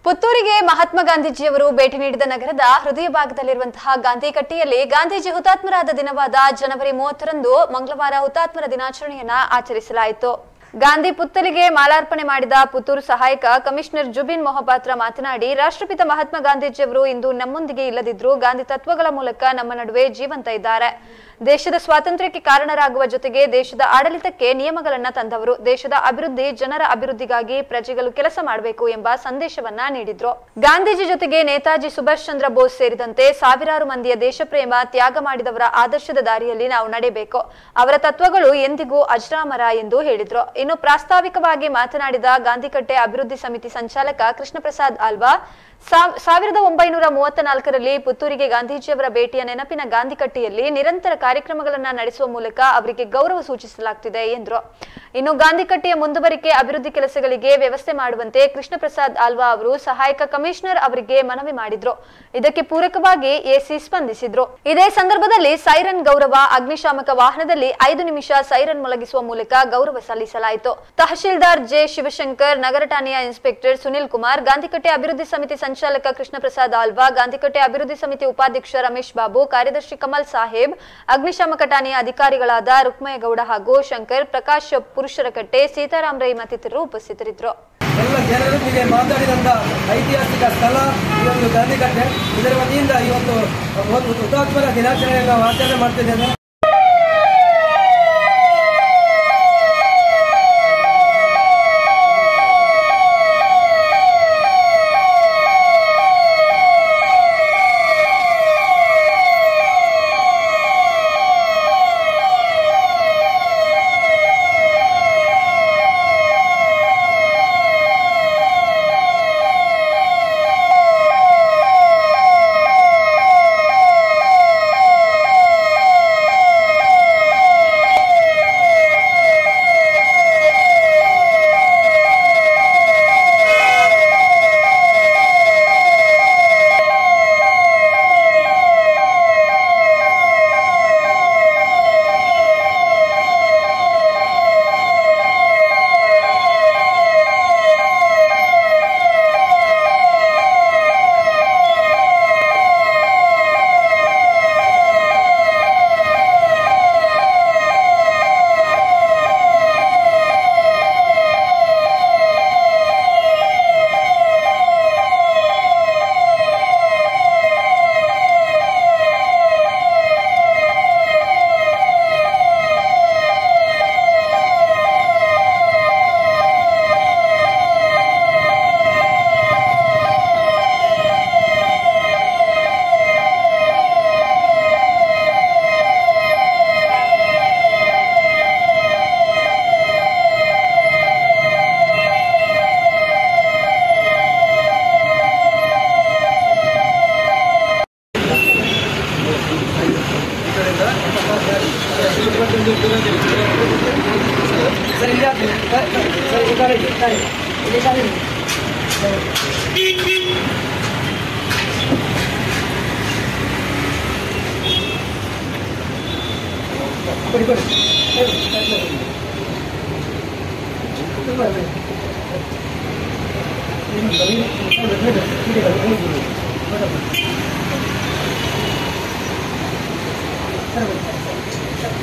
ಪುತ್ತೂರಿಗೆ ಮಹಾತ್ಮ ಗಾಂಧೀಜಿಯವರು ಭೇಟಿ ನೀಡಿದ ನಗರದ ಹೃದಯ ಭಾಗದಲ್ಲಿರುವಂತಹ ಗಾಂಧಿ ಕಟ್ಟಿಯಲ್ಲಿ ಗಾಂಧೀಜಿ ಹುತಾತ್ಮರಾದ ದಿನವಾದ ಜನವರಿ ಮೂವತ್ತರಂದು ಮಂಗಳವಾರ ಹುತಾತ್ಮರ ದಿನಾಚರಣೆಯನ್ನ ಆಚರಿಸಲಾಯಿತು ಗಾಂಧಿ ಪುತ್ತಲಿಗೆ ಮಾಲಾರ್ಪಣೆ ಮಾಡಿದ ಪುತ್ತೂರು ಸಹಾಯಕ ಕಮಿಷನರ್ ಜುಬಿನ್ ಮೊಹಪಾತ್ರ ಮಾತನಾಡಿ ರಾಷ್ಟ್ರಪಿತ ಮಹಾತ್ಮ ಗಾಂಧೀಜಿಯವರು ಇಂದು ನಮ್ಮೊಂದಿಗೆ ಇಲ್ಲದಿದ್ರೂ ಗಾಂಧಿ ತತ್ವಗಳ ಮೂಲಕ ನಮ್ಮ ನಡುವೆ ಜೀವಂತ ಇದ್ದಾರೆ ದೇಶದ ಸ್ವಾತಂತ್ರ್ಯಕ್ಕೆ ಕಾರಣರಾಗುವ ಜೊತೆಗೆ ದೇಶದ ಆಡಳಿತಕ್ಕೆ ನಿಯಮಗಳನ್ನ ತಂದವರು ದೇಶದ ಅಭಿವೃದ್ಧಿ ಜನರ ಅಭಿವೃದ್ಧಿಗಾಗಿ ಪ್ರಜೆಗಳು ಕೆಲಸ ಮಾಡಬೇಕು ಎಂಬ ಸಂದೇಶವನ್ನ ನೀಡಿದ್ರು ಗಾಂಧೀಜಿ ಜೊತೆಗೆ ನೇತಾಜಿ ಸುಭಾಷ್ ಚಂದ್ರ ಬೋಸ್ ಸೇರಿದಂತೆ ಸಾವಿರಾರು ಮಂದಿಯ ದೇಶಪ್ರೇಮ ತ್ಯಾಗ ಮಾಡಿದವರ ಆದರ್ಶದ ದಾರಿಯಲ್ಲಿ ನಾವು ನಡೆಯಬೇಕು ಅವರ ತತ್ವಗಳು ಎಂದಿಗೂ ಅಜರಾಮರ ಎಂದು ಹೇಳಿದ್ರು ಇನ್ನು ಪ್ರಾಸ್ತಾವಿಕವಾಗಿ ಮಾತನಾಡಿದ ಗಾಂಧಿಕಟ್ಟೆ ಅಭಿವೃದ್ಧಿ ಸಮಿತಿ ಸಂಚಾಲಕ ಕೃಷ್ಣ ಪ್ರಸಾದ್ ಆಲ್ವಾ ಸಾವ್- ಸಾವಿರದ ಒಂಬೈನೂರ ಮೂವತ್ತ ನಾಲ್ಕರಲ್ಲಿ ಪುತ್ತೂರಿಗೆ ಗಾಂಧೀಜಿಯವರ ಭೇಟಿಯ ನೆನಪಿನ ಗಾಂಧಿಕಟ್ಟೆಯಲ್ಲಿ ನಿರಂತರ ಕಾರ್ಯಕ್ರಮಗಳನ್ನ ನಡೆಸುವ ಮೂಲಕ ಅವರಿಗೆ ಗೌರವ ಸೂಚಿಸಲಾಗುತ್ತಿದೆ ಎಂದರು ಇನ್ನು ಗಾಂಧಿಕಟ್ಟೆಯ ಮುಂದುವರಿಕೆ ಅಭಿವೃದ್ಧಿ ಕೆಲಸಗಳಿಗೆ ವ್ಯವಸ್ಥೆ ಮಾಡುವಂತೆ ಕೃಷ್ಣ ಪ್ರಸಾದ್ ಆಲ್ವಾ ಅವರು ಸಹಾಯಕ ಕಮಿಷನರ್ ಅವರಿಗೆ ಮನವಿ ಮಾಡಿದ್ರು ಇದಕ್ಕೆ ಪೂರಕವಾಗಿ ಎಸಿ ಸ್ಪಂದಿಸಿದ್ರು ಇದೇ ಸಂದರ್ಭದಲ್ಲಿ ಸೈರನ್ ಗೌರವ ಅಗ್ನಿಶಾಮಕ ವಾಹನದಲ್ಲಿ ಐದು ನಿಮಿಷ ಸೈರನ್ ಮೊಳಗಿಸುವ ಮೂಲಕ ಗೌರವ ಸಲ್ಲಿಸಲಾಯಿತು ತಹಶೀಲ್ದಾರ್ ಜೆ ಶಿವಶಂಕರ್ ನಗರ ಠಾಣೆಯ ಇನ್ಸ್ಪೆಕ್ಟರ್ ಸುನಿಲ್ ಕುಮಾರ್ ಗಾಂಧಿಕಟ್ಟೆ ಅಭಿವೃದ್ಧಿ ಸಮಿತಿ ಸಂಚಾಲಕ ಕೃಷ್ಣ ಪ್ರಸಾದ್ ಆಲ್ವಾ ಗಾಂಧಿಕಟ್ಟೆ ಅಭಿವೃದ್ಧಿ ಸಮಿತಿ ಉಪಾಧ್ಯಕ್ಷ ರಮೇಶ್ ಬಾಬು ಕಾರ್ಯದರ್ಶಿ ಕಮಲ್ ಸಾಹೇಬ್ ಅಗ್ನಿಶಾಮಕ ಠಾಣೆಯ ಅಧಿಕಾರಿಗಳಾದ ರುಕ್ಮಯ್ಯಗೌಡ ಹಾಗೂ ಶಂಕರ್ ಪ್ರಕಾಶ್ ಪುರುಷರಕಟ್ಟೆ ಸೀತಾರಾಮ್ ರೈ ಮತ್ತಿತರರು ಉಪಸ್ಥಿತರಿದ್ದರು ಎಲ್ಲ ಜನರೊಂದಿಗೆ ಮಾತಾಡಿದಂಥ ಐತಿಹಾಸಿಕ ಸ್ಥಳ ಈ ಒಂದು ಗಾಂಧಿಕಟ್ಟೆ ಇದರ ವತಿಯಿಂದ ಈ ಒಂದು ಒಂದು ಹುತಾತ್ಮರ ದಿನಾಚರಣೆಯನ್ನು ನಾವು ಆಚರಣೆ ಮಾಡ್ತಿದ್ದೇವೆ ಸರ್ ಇಲ್ಲಿ ಹಾಕಿ. ಸರ್, ಸರ್, ಈ ಕಡೆ ಇಡಿ. ಸರಿ. ಇಲ್ಲಿ ಕಡೆ ಇಡಿ. ಕೊಡಿ ಕೊಡಿ ಹೇಳಿ, ಹೇಳಿ. ತುಂಬ ಇದೆ. ಏನು ಬರೀ- ನೋಡಿ, ನೋಡಿ, ನೋಡಿ, ನೋಡಿ, ನೋಡಿ. ಸರ್, ಬನ್ನಿ.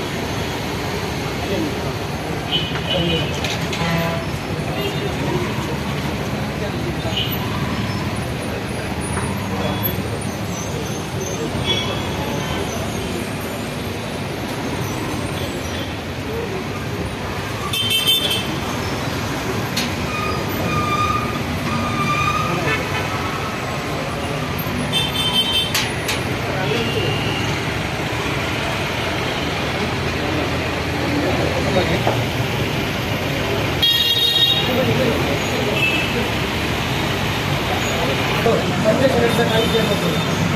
ಸಂದೇಶ ನೀಡಬೇಕಾಗಿದೆ ಮತ್ತು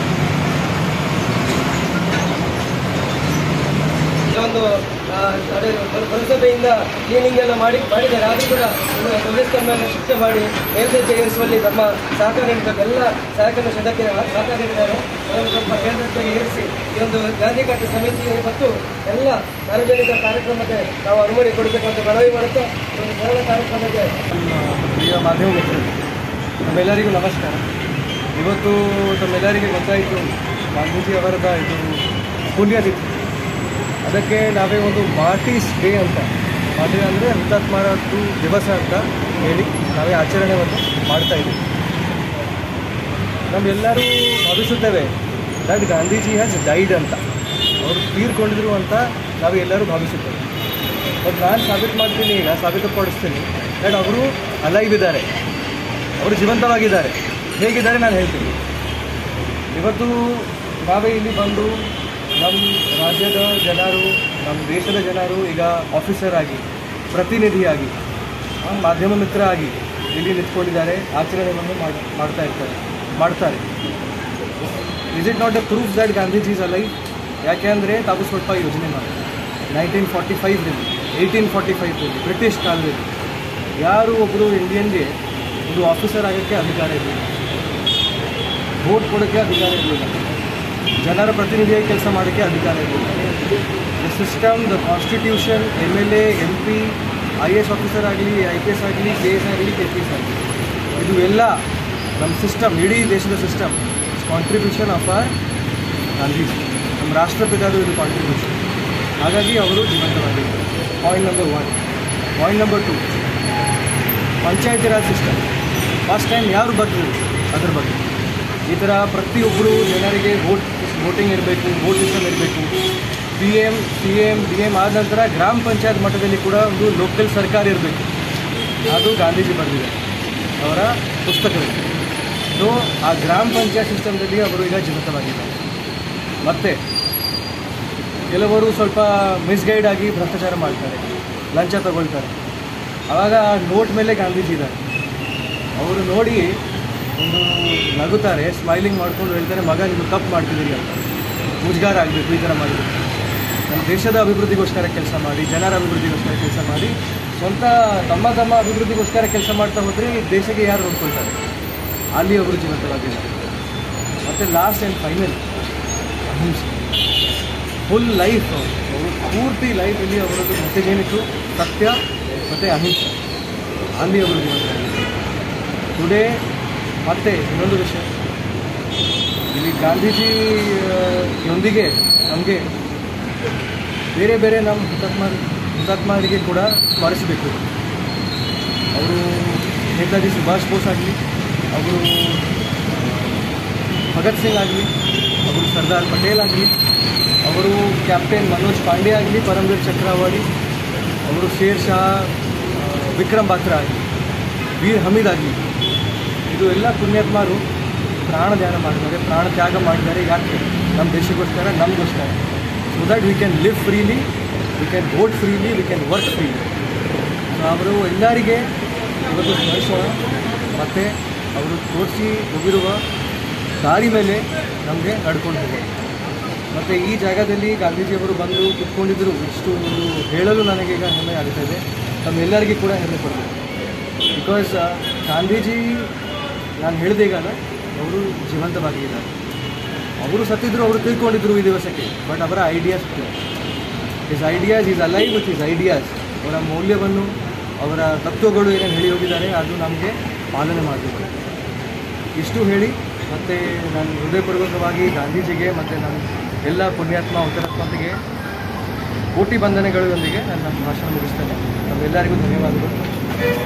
ಒಂದು ಆ, ಅದೇ ಪುರ- ಪುರಸಭೆಯಿಂದ ಕ್ಲೀನಿಂಗ್ ಎಲ್ಲ ಮಾಡಿ ಮಾಡಿದ್ದಾರೆ ಆದರೂ ಕೂಡ ಇನ್ನು ಪೊಲೀಸ್ ಕಮ್ಮನ್ನು ಶಿಕ್ಷೆ ಮಾಡಿ ಮೇಲ್ದರ್ಜೆ ಏರಿಸುವಲ್ಲಿ ನಮ್ಮ ಸಹಕಾರ ನೀಡಬೇಕು ಎಲ್ಲ ಸಹಕಾರ ಸದಕ್ಕೆ ಸಹಕಾರ ನೀಡಿದ್ದಾರೆ ಅದನ್ನು ಸ್ವಲ್ಪ ಮೇಲ್ದರ್ಜೆಗೆ ಏರಿಸಿ ಈ ಒಂದು ಗಾಂಧಿ ಕಟ್ಟೆ ಸಮಿತಿ ಮತ್ತು ಎಲ್ಲ ಸಾರ್ವಜನಿಕ ಕಾರ್ಯಕ್ರಮಕ್ಕೆ ನಾವು ಅನುಮತಿ ಕೊಡಬೇಕು ಅಂತ ಮನವಿ ಮಾಡುತ್ತಾ ಈ ಒಂದು ಸರಳ ಕಾರ್ಯಕ್ರಮಕ್ಕೆ ಪ್ರಿಯ ಮಾಧ್ಯಮ ಮಿತ್ರರು ತಮ್ಮೆಲ್ಲರಿಗೂ ನಮಸ್ಕಾರ ಇವತ್ತು ತಮ್ಮೆಲ್ಲರಿಗೆ ಗೊತ್ತಾಯಿತು ಗಾಂಧೀಜಿ ಅವರದ ಇದು ಪುಣ್ಯತಿಥಿ ಅದಕ್ಕೆ ನಾವೇ ಒಂದು ಮಾರ್ಟೀಸ್ ಡೇ ಅಂತ ಮಾರ್ಟಿ ಅಂದರೆ ಹುತಾತ್ಮರದ್ದು ದಿವಸ ಅಂತ ಹೇಳಿ ನಾವೇ ಆಚರಣೆಯನ್ನು ಮಾಡ್ತಾ ಇದ್ದೀವಿ ನಮ್ಮೆಲ್ಲರೂ ಭಾವಿಸುತ್ತೇವೆ ದಟ್ ಗಾಂಧೀಜಿ ಹ್ಯಾಸ್ ಡೈಡ್ ಅಂತ ಅವರು ತೀರ್ಕೊಂಡಿದ್ರು ಅಂತ ನಾವು ಎಲ್ಲರೂ ಭಾವಿಸುತ್ತೇವೆ ಬಟ್ ನಾನು ಸಾಬೀತು ಮಾಡ್ತೀನಿ ಈಗ ಸಾಬೀತುಪಡಿಸ್ತೀನಿ ದಟ್ ಅವರು ಅಲೈವ್ ಇದ್ದಾರೆ ಅವರು ಜೀವಂತವಾಗಿದ್ದಾರೆ ಹೇಗಿದ್ದಾರೆ ನಾನು ಹೇಳ್ತೀನಿ ಇವತ್ತು ನಾವೇ ಇಲ್ಲಿ ಬಂದು ನಮ್ಮ ರಾಜ್ಯದ ಜನರು ನಮ್ಮ ದೇಶದ ಜನರು ಈಗ ಆಫೀಸರ್ ಆಗಿ ಪ್ರತಿನಿಧಿಯಾಗಿ ಆ, ಮಾಧ್ಯಮ ಮಿತ್ರ ಆಗಿ ಇಲ್ಲಿ ನಿಂತ್ಕೊಂಡಿದ್ದಾರೆ ಆಚರಣೆಯನ್ನು ಮಾಡ್- ಮಾಡ್ತಾ ಇರ್ತಾರೆ ಮಾಡ್ತಾರೆ is it not a proof that Gandhiji is alive ಯಾಕೆ ಅಂದರೆ ತಾವು ಸ್ವಲ್ಪ ಯೋಚನೆ ಮಾಡಿ ನೈನ್ಟೀನ್ ಫಾರ್ಟಿ ಫೈವ್ರಲ್ಲಿ ಏಯ್ಟೀನ್ ಫಾರ್ಟಿ ಫೈವ್ರಲ್ಲಿ ಬ್ರಿಟಿಷ್ ಕಾಲದಲ್ಲಿ ಯಾರು ಒಬ್ಬರು ಇಂಡಿಯನ್ಗೆ ಒಂದು ಆಫೀಸರ್ ಆಗೋಕ್ಕೆ ಅಧಿಕಾರ ಇರಲಿಲ್ಲ ವೋಟ್ ಕೊಡೋಕ್ಕೆ ಅಧಿಕಾರ ಇರಲಿಲ್ಲ ಜನರ ಪ್ರತಿನಿಧಿಯಾಗಿ ಕೆಲಸ ಮಾಡೋಕ್ಕೆ ಅಧಿಕಾರ ಇರಲಿಲ್ಲ the system the constitution M L A M P I S officer ಆಗಲಿ ಐ ಪಿ ಎಸ್ ಆಗಲಿ ಕೆ ಎಸ್ ಆಗಲಿ ಕೆ ಪಿ ಎಸ್ ಆಗಲಿ ಇದು ಎಲ್ಲ ನಮ್ಮ ಸಿಸ್ಟಮ್ ಇಡೀ ದೇಶದ system contribution of our Gandhiji ನಮ್ಮ ರಾಷ್ಟ್ರಪಿತಾದು ಇದು ಕಾಂಟ್ರಿಬ್ಯೂಷನ್ ಹಾಗಾಗಿ ಅವರು ಜೀವಂತವಾಗಿದ್ದಾರೆ point number one point number two panchayati raj system first time ಯಾರು ಬರ್ತಿದ್ರು ಅದ್ರ ಬಗ್ಗೆ ಈ ಥರ ಪ್ರತಿಯೊಬ್ಬರು ಜನರಿಗೆ ವೋಟ್ ವೋಟಿಂಗ್ ಇರಬೇಕು ವೋಟ್ ಸಿಸ್ಟಮ್ ಇರಬೇಕು P M C M D M ಆದ ನಂತರ ಗ್ರಾಮ ಪಂಚಾಯತ್ ಮಟ್ಟದಲ್ಲಿ ಕೂಡ ಒಂದು ಲೋಕಲ್ ಸರ್ಕಾರ ಇರಬೇಕು ಅದು ಗಾಂಧೀಜಿ ಬರೆದಿದೆ ಅವರ ಪುಸ್ತಕದಲ್ಲಿ ಸೊ ಆ ಗ್ರಾಮ ಪಂಚಾಯತ್ ಸಿಸ್ಟಮ್ದಲ್ಲಿ ಅವರು ಈಗ ಜೀವಿತವಾಗಿದ್ದಾರೆ ಮತ್ತು ಕೆಲವರು ಸ್ವಲ್ಪ ಮಿಸ್ಗೈಡ್ ಆಗಿ ಭ್ರಷ್ಟಾಚಾರ ಮಾಡ್ತಾರೆ ಲಂಚ ತಗೊಳ್ತಾರೆ ಆವಾಗ ನೋಟ್ ಮೇಲೆ ಗಾಂಧೀಜಿ ಇದ್ದಾರೆ ಅವರು ನೋಡಿ ಒಂದು ನಗುತ್ತಾರೆ ಸ್ಮೈಲಿಂಗ್ ಮಾಡ್ಕೊಂಡು ಹೇಳ್ತಾರೆ ಮಗ ನೀವು ತಪ್ಪು ಮಾಡ್ತಿದ್ದೀರಿ ಅಂತ ಮುಜುಗಾರ ಆಗಬೇಕು ಈ ಥರ ಮಾಡಬೇಕು ನಮ್ಮ ದೇಶದ ಅಭಿವೃದ್ಧಿಗೋಸ್ಕರ ಕೆಲಸ ಮಾಡಿ ಜನರ ಅಭಿವೃದ್ಧಿಗೋಸ್ಕರ ಕೆಲಸ ಮಾಡಿ ಸ್ವಂತ ತಮ್ಮ ತಮ್ಮ ಅಭಿವೃದ್ಧಿಗೋಸ್ಕರ ಕೆಲಸ ಮಾಡ್ತಾ ಹೋದರೆ ಈ ದೇಶಕ್ಕೆ ಯಾರು ನೋಡ್ಕೊಳ್ತಾರೆ ಅಲ್ಲಿ ಅವರು ಜೀವಂತವಾಗಿದ್ದಾರೆ ಮತ್ತು ಲಾಸ್ಟ್ ಆ್ಯಂಡ್ ಫೈನಲ್ ಅಹಿಂಸೆ ಫುಲ್ ಲೈಫ್ ಅವರು ಪೂರ್ತಿ ಲೈಫಲ್ಲಿ ಅವರದ್ದು ಮೆಸೇಜ್ ಏನಿತ್ತು ಸತ್ಯ ಮತ್ತು ಅಹಿಂಸೆ ಅಲ್ಲಿ ಅವರು ಜೀವಂತವಾಗಿದ್ದಾರೆ ಟುಡೇ ಮತ್ತೆ ಇನ್ನೊಂದು ವಿಷಯ ಇಲ್ಲಿ ಗಾಂಧೀಜಿ ಆ, ಯೊಂದಿಗೆ ನಮಗೆ ಬೇರೆ ಬೇರೆ ನಮ್ಮ ಹುತಾತ್ಮ ಹುತಾತ್ಮರಿಗೆ ಕೂಡ ಸ್ಮರಿಸಬೇಕು ಅವರು ನೇತಾಜಿ ಸುಭಾಷ್ ಬೋಸ್ ಆಗಲಿ ಅವರು ಭಗತ್ ಸಿಂಗ್ ಆಗಲಿ ಅವರು ಸರ್ದಾರ್ ಪಟೇಲ್ ಆಗಲಿ ಅವರು ಕ್ಯಾಪ್ಟನ್ ಮನೋಜ್ ಪಾಂಡೆ ಆಗಲಿ ಪರಮವೀರ್ ಚಕ್ರವರ್ತಿ ಅವರು ಶೇರ್ ಶಾ ಆ, ವಿಕ್ರಮ್ ಬಾತ್ರಾ ಆಗಲಿ ವೀರ್ ಹಮೀದ್ ಆಗಲಿ ಇದು ಎಲ್ಲ ಪುಣ್ಯಾತ್ಮರು ಪ್ರಾಣ ಧ್ಯಾನ ಮಾಡಿದ್ದಾರೆ ಪ್ರಾಣ ತ್ಯಾಗ ಮಾಡಿದ್ದಾರೆ ಯಾಕೆ ನಮ್ಮ ದೇಶಕ್ಕೋಸ್ಕರ ನಮಗೋಸ್ಕರ so that we can live freely we can vote freely we can work freely so ಅವರು ಎಲ್ಲರಿಗೆ ಇವತ್ತು ಸ್ಮರಿಸೋಣ ಮತ್ತು ಅವರು ತೋರಿಸಿ ಹೋಗಿರುವ ದಾರಿ ಮೇಲೆ ನಮಗೆ ನಡ್ಕೊಂಡು ಹೋಗೋದು ಮತ್ತು ಈ ಜಾಗದಲ್ಲಿ ಗಾಂಧೀಜಿಯವರು ಬಂದು ಕುತ್ಕೊಂಡಿದ್ದರು ಇಷ್ಟು ಒಂದು ಹೇಳಲು ನನಗೆ ಈಗ ಹೆಮ್ಮೆ ಆಗ್ತಾ ಇದೆ ತಮ್ಮೆಲ್ಲರಿಗೂ ಕೂಡ ಹೆಮ್ಮೆ ಪಡಬೇಕು ಬಿಕಾಸ್ ಗಾಂಧೀಜಿ ನಾನು ಹೇಳಿದೆ ಈಗ ಅವರು ಜೀವಂತವಾಗಿದ್ದಾರೆ ಅವರು ಸತ್ತಿದ್ರು ಅವರು ತಿಳ್ಕೊಂಡಿದ್ರು ಈ ದಿವಸಕ್ಕೆ ಬಟ್ ಅವರ ideas is ideas is alive with is ideas ಅವರ ಮೌಲ್ಯವನ್ನು ಅವರ ತತ್ವಗಳು ಏನೇನು ಹೇಳಿ ಹೋಗಿದ್ದಾರೆ ಅದು ನಮಗೆ ಪಾಲನೆ ಮಾಡಬೇಕು ಇಷ್ಟು ಹೇಳಿ ಮತ್ತು ನಾನು ಹೃದಯಪೂರ್ವಕವಾಗಿ ಗಾಂಧೀಜಿಗೆ ಮತ್ತು ನಮ್ಮ ಎಲ್ಲ ಪುಣ್ಯಾತ್ಮ ಹುತಾತ್ಮತೆಗೆ ಕೋಟಿ ಬಂಧನಗಳೊಂದಿಗೆ ನನ್ನ ಭಾಷಣ ಮುಗಿಸ್ತೇನೆ ತಮ್ಮೆಲ್ಲರಿಗೂ ಧನ್ಯವಾದಗಳು